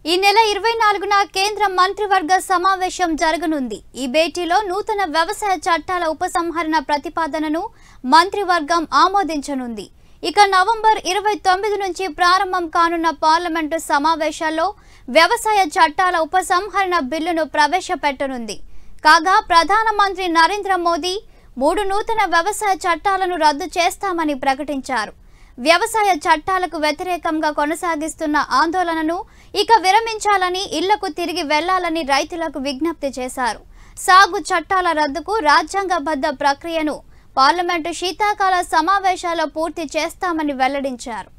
ఈ నెల ఇరవై నాలుగున కేంద్ర మంత్రివర్గ సమావేశం జరగనుంది ఈ భేటీలో నూతన వ్యవసాయ చట్టాల ఉపసంహరణ ప్రతిపాదనను మంత్రివర్గం ఆమోదించనుంది ఇక నవంబర్ ఇరవై తొమ్మిది నుంచి ప్రారంభం కానున్న పార్లమెంటు సమావేశాల్లో వ్యవసాయ చట్టాల ఉపసంహరణ బిల్లును ప్రవేశపెట్టనుంది కాగా ప్రధానమంత్రి నరేంద్ర మోదీ మూడు నూతన వ్యవసాయ చట్టాలను రద్దు చేస్తామని ప్రకటించారు వ్యవసాయ చట్టాలకు వ్యతిరేకంగా కొనసాగిస్తున్న ఆందోళనను ఇక విరమించాలని ఇళ్లకు తిరిగి వెళ్లాలని రైతులకు విజ్ఞప్తి చేశారు సాగు చట్టాల రద్దుకు రాజ్యాంగబద్ధ ప్రక్రియను పార్లమెంటు శీతాకాల సమావేశాల్లో పూర్తి చేస్తామని వెల్లడించారు